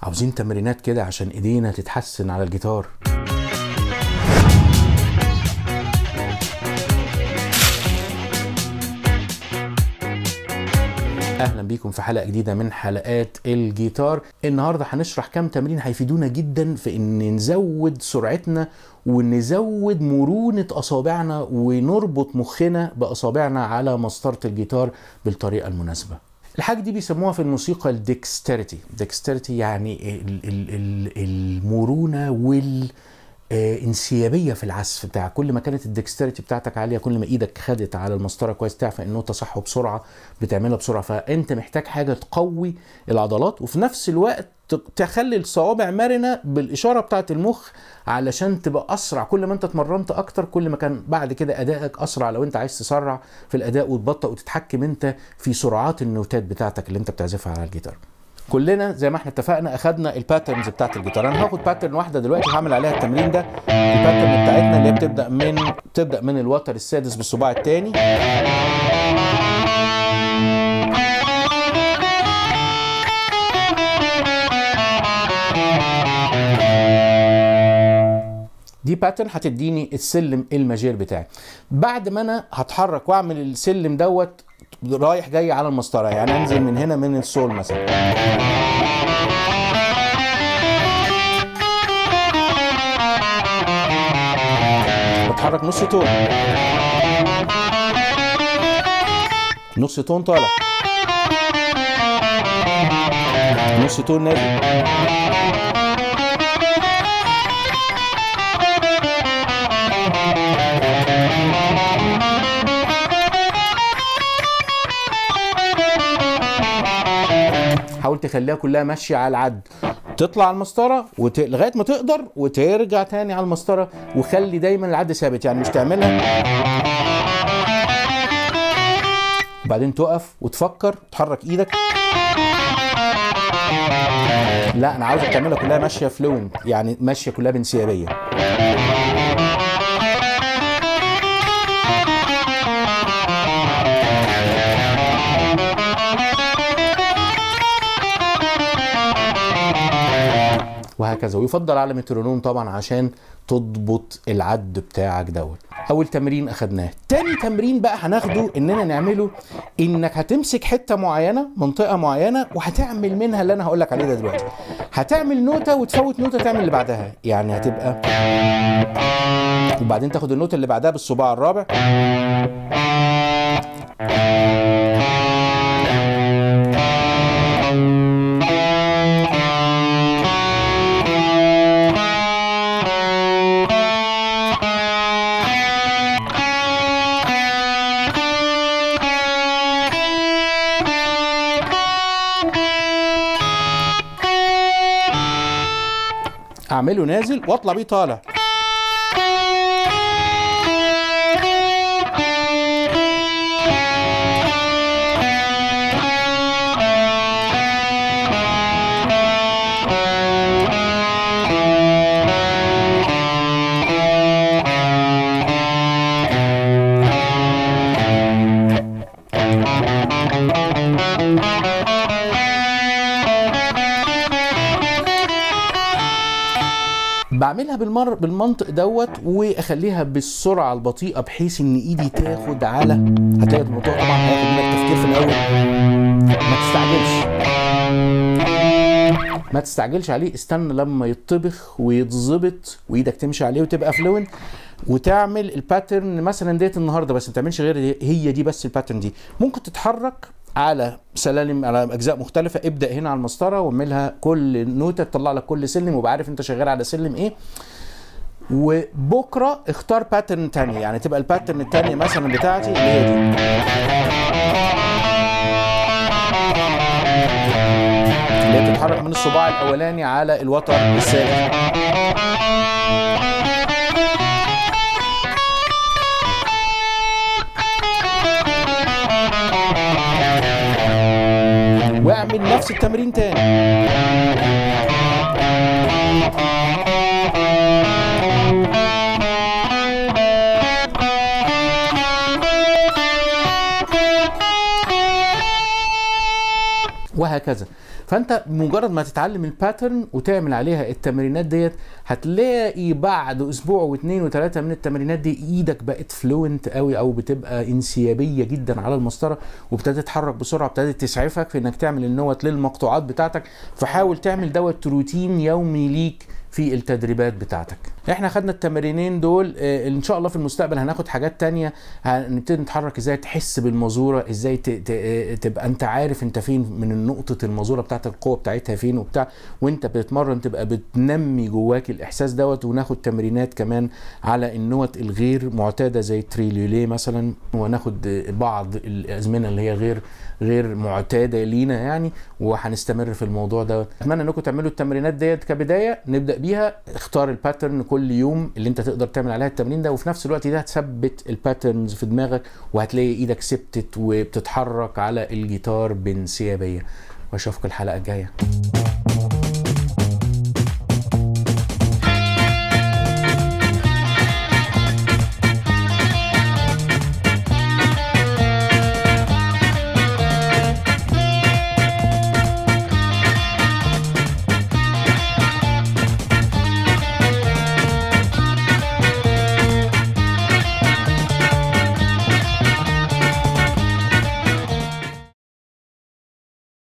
عاوزين تمرينات كده عشان ايدينا تتحسن على الجيتار اهلا بيكم في حلقه جديده من حلقات الجيتار النهارده هنشرح كام تمرين هيفيدونا جدا في ان نزود سرعتنا ونزود مرونه اصابعنا ونربط مخنا باصابعنا على مسطره الجيتار بالطريقه المناسبه الحاجه دي بيسموها في الموسيقى الديكستريتي ديكستريتي يعني ال- ال- ال- المرونه وال آه، انسيابيه في العزف بتاع كل ما كانت الدكستريتي بتاعتك عاليه كل ما ايدك خدت على المسطره كويس تعرف النوته صح وبسرعه بتعملها بسرعه فانت محتاج حاجه تقوي العضلات وفي نفس الوقت ت- تخلي الصوابع مرنه بالاشاره بتاعه المخ علشان تبقى اسرع كل ما انت اتمرنت اكتر كل ما كان بعد كده ادائك اسرع لو انت عايز تسرع في الاداء وتبطئ وتتحكم انت في سرعات النوتات بتاعتك اللي انت بتعزفها على الجيتار كلنا زي ما احنا اتفقنا اخدنا الباترنز بتاعت الجيتار انا هاخد باترن واحده دلوقتي هعمل عليها التمرين ده الباترن بتاعتنا اللي هي بتبدا من تبدا من الوتر السادس بالصباع الثاني دي باترن هتديني السلم الماجير بتاعي بعد ما انا هتحرك واعمل السلم دوت رايح جاي على المسطره يعني انزل من هنا من السول مثلا بتحرك نص تون نص تون طالع نص تون نازل حاول تخليها كلها ماشيه على العد تطلع على المسطره وت... لغايه ما تقدر وترجع تاني على المسطره وخلي دايما العد ثابت يعني مش تعملها وبعدين تقف وتفكر تحرك ايدك لا انا عاوزك تعملها كلها ماشيه فلوينت يعني ماشيه كلها بانسيابيه وهكذا ويفضل على مترونوم طبعا عشان تضبط العد بتاعك دوت اول تمرين اخدناه تاني تمرين بقى هناخده اننا نعمله انك هتمسك حته معينه منطقه معينه وهتعمل منها اللي انا هقول لك عليه ده دلوقتي هتعمل نوته وتفوت نوته تعمل اللي بعدها يعني هتبقى وبعدين تاخد النوته اللي بعدها بالصباع الرابع اعمله نازل واطلع بيه طالع بعملها بالمر بالمنطق دوت واخليها بالسرعه البطيئه بحيث ان ايدي تاخد على هتلاقي الموضوع طبعا هياخد منك تفكير في الاول ما تستعجلش ما تستعجلش عليه استنى لما يطبخ ويتظبط وايدك تمشي عليه وتبقى فلوين وتعمل الباترن مثلا ديت النهارده بس ما تعملش غير دي هي دي بس الباترن دي ممكن تتحرك على سلالم على اجزاء مختلفه ابدا هنا على المسطره واعملها كل نوته تطلع لك كل سلم وابقى عارف انت شغال على سلم ايه وبكره اختار باترن تانية يعني تبقى الباترن التانية مثلا بتاعتي اللي هي دي اللي هي بتتحرك من الصباع الاولاني على الوتر السادس واعمل نفس التمرين تاني وهكذا فانت مجرد ما تتعلم الباترن وتعمل عليها التمرينات ديت هتلاقي بعد اسبوع واثنين وثلاثه من التمرينات دي ايدك بقت فلوينت قوي او بتبقى انسيابيه جدا على المسطره وابتدت تتحرك بسرعه ابتدت تسعفك في انك تعمل النوت للمقطوعات بتاعتك فحاول تعمل دوت روتين يومي ليك في التدريبات بتاعتك احنا خدنا التمرينين دول اه ان شاء الله في المستقبل هناخد حاجات تانية هنبتدي نتحرك ازاي تحس بالمزورة ازاي تبقى انت عارف انت فين من نقطة المزورة بتاعت القوة بتاعتها فين وبتاع وانت بتتمرن تبقى بتنمي جواك الاحساس دوت وناخد تمرينات كمان على النوت الغير معتادة زي التريليوليه مثلا وناخد بعض الازمنة اللي هي غير غير معتادة لينا يعني وهنستمر في الموضوع ده اتمنى انكم تعملوا التمرينات ديت كبداية نبدأ بيها اختار الباترن كل يوم اللي انت تقدر تعمل عليها التمرين ده وفي نفس الوقت ده هتثبت الباترنز في دماغك وهتلاقي ايدك ثبتت وبتتحرك على الجيتار بانسيابيه واشوفك الحلقه الجايه